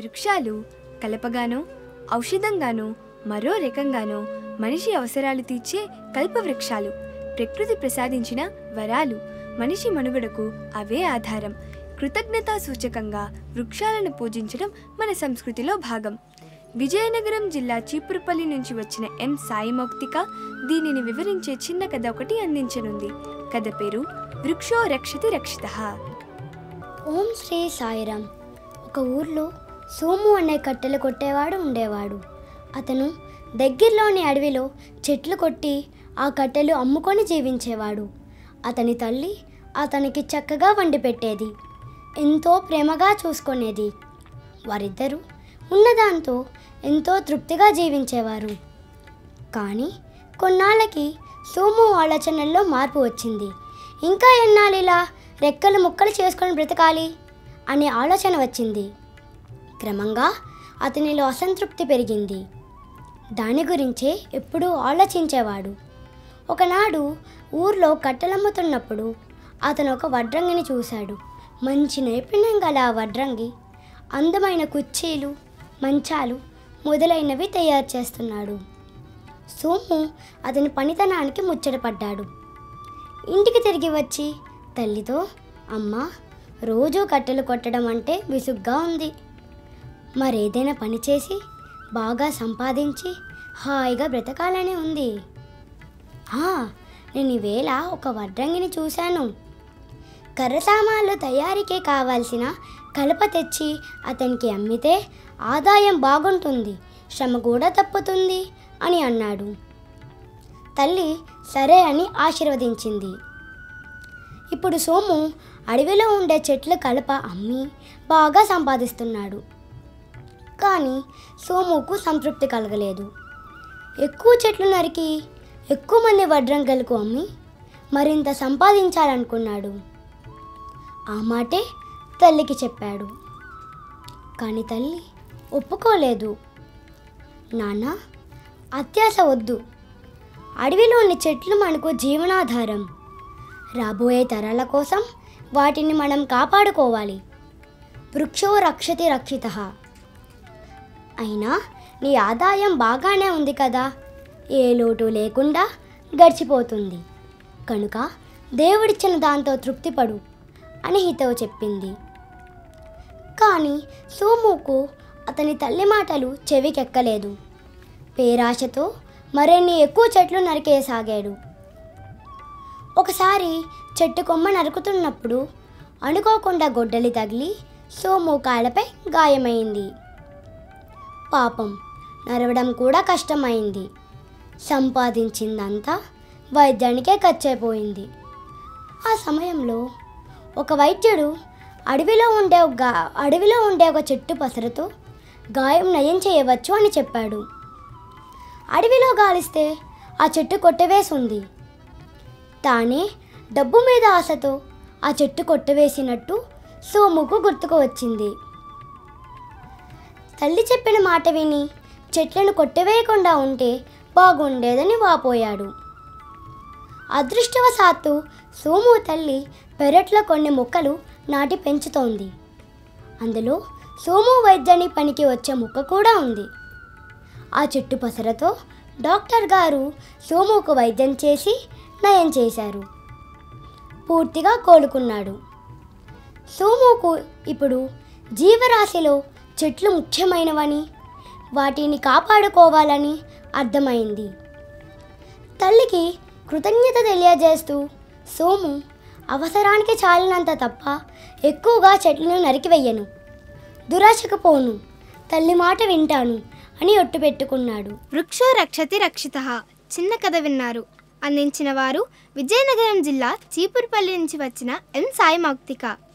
వృక్షాలు కలపగానో ఔషధంగానో మరో రకంగానో మనిషి అవసరాలు తీర్చే కల్పవృక్షాలు ప్రకృతి ప్రసాదించిన వరాలు మనిషి మనుగడకు అవే ఆధారం కృతజ్ఞతా సూచకంగా వృక్షాలను పూజించడం మన సంస్కృతిలో భాగం విజయనగరం జిల్లా చీపురుపల్లి నుంచి వచ్చిన ఎం సాయి మౌక్తిక దీనిని వివరించే చిన్న కథ ఒకటి అందించనుంది కథ పేరు వృక్షో రక్షతి రక్షిత ఓం శ్రీ సాయిరామ్ ఒక ఊర్లో సోము అనే కట్టెలు కొట్టేవాడు ఉండేవాడు అతను దగ్గరలోని అడవిలో చెట్లు కొట్టి ఆ కట్టెలు అమ్ముకొని జీవించేవాడు అతని తల్లి అతనికి చక్కగా వండి పెట్టేది ఎంతో ప్రేమగా చూసుకునేది వారిద్దరూ ఉన్నదాంతో ఎంతో తృప్తిగా జీవించేవారు కానీ కొన్నాళ్ళకి సోము ఆలోచనల్లో మార్పు వచ్చింది ఇంకా ఎన్నాళ్ళిలా రెక్కలు ముక్కలు చేసుకొని బ్రతకాలి అనే ఆలోచన వచ్చింది క్రమంగా అతనిలో అసంతృప్తి పెరిగింది దాని గురించే ఎప్పుడూ ఆలోచించేవాడు ఒకనాడు ఊర్లో కట్టెలమ్ముతున్నప్పుడు అతను ఒక వడ్రంగిని చూశాడు మంచి నైపుణ్యం గల ఆ వడ్రంగి అందమైన కుర్చీలు మంచాలు మొదలైనవి తయారు చేస్తున్నాడు సోము అతని పనితనానికి ముచ్చటపడ్డాడు ఇంటికి తిరిగి వచ్చి తల్లితో అమ్మ రోజూ కట్టెలు కొట్టడం అంటే విసుగ్గా ఉంది మరేదైనా పని చేసి బాగా సంపాదించి హాయిగా బ్రతకాలని ఉంది ఆ, నేను ఈవేళ ఒక వడ్రంగిని చూశాను కర్ర సామాన్లు తయారీకి కావాల్సిన కలప తెచ్చి అతనికి అమ్మితే ఆదాయం బాగుంటుంది శ్రమ కూడా తప్పుతుంది అని అన్నాడు తల్లి సరే అని ఆశీర్వదించింది ఇప్పుడు సోము అడవిలో ఉండే చెట్ల కలప అమ్మి బాగా సంపాదిస్తున్నాడు కానీ సోముకు సంతృప్తి కలగలేదు ఎక్కువ చెట్లు నరికి ఎక్కువ మంది వడ్రంగలకు అమ్మి మరింత సంపాదించాలనుకున్నాడు ఆ మాటే తల్లికి చెప్పాడు కానీ తల్లి ఒప్పుకోలేదు నాన్న అత్యాశ వద్దు అడవిలోని చెట్లు మనకు జీవనాధారం రాబోయే తరాల కోసం వాటిని మనం కాపాడుకోవాలి వృక్షో రక్షతి రక్షిత అయినా నీ ఆదాయం బాగానే ఉంది కదా ఏ లోటు లేకుండా గడిచిపోతుంది కనుక దేవుడిచ్చిన దాంతో తృప్తిపడు అని హితవు చెప్పింది కానీ సోముకు అతని తల్లి మాటలు చెవికెక్కలేదు పేరాశతో మరిన్ని ఎక్కువ చెట్లు నరికేసాగాడు ఒకసారి చెట్టు కొమ్మ నరుకుతున్నప్పుడు అనుకోకుండా గొడ్డలి తగిలి సోము కాళ్ళపై గాయమైంది పాపం నరవడం కూడా కష్టమైంది సంపాదించిందంతా వైద్యానికే ఖర్చయిపోయింది ఆ సమయంలో ఒక వైద్యుడు అడవిలో ఉండే ఒక గా- అడవిలో ఉండే ఒక చెట్టు పసరుతో గాయం నయం చేయవచ్చు అని చెప్పాడు అడవిలో గాలిస్తే ఆ చెట్టు కొట్టవేసింది తానే డబ్బు మీద ఆశతో ఆ చెట్టు కొట్టవేసినట్టు సోముకు గుర్తుకు వచ్చింది తల్లి చెప్పిన మాట విని చెట్లను కొట్టవేయకుండా ఉంటే బాగుండేదని వాపోయాడు అదృష్టవశాత్తు సోము తల్లి పెరట్లో కొన్ని మొక్కలు నాటి పెంచుతోంది అందులో సోము వైద్యాని పనికి వచ్చే మొక్క కూడా ఉంది ఆ చెట్టు పసరతో డాక్టర్ గారు సోముకు వైద్యం చేసి నయం చేశారు పూర్తిగా కోలుకున్నాడు సోముకు ఇప్పుడు జీవరాశిలో చెట్లు ముఖ్యమైనవని వాటిని కాపాడుకోవాలని అర్థమైంది తల్లికి కృతజ్ఞత తెలియజేస్తూ సోము అవసరానికి చాలినంత తప్ప ఎక్కువగా చెట్లను నరికివెయ్యను దురాశకు పోను తల్లి మాట వింటాను అని ఒట్టు పెట్టుకున్నాడు వృక్షో రక్షతి రక్షిత చిన్న కథ విన్నారు అందించిన వారు విజయనగరం జిల్లా చీపురుపల్లి నుంచి వచ్చిన ఎం సాయి మౌక్తిక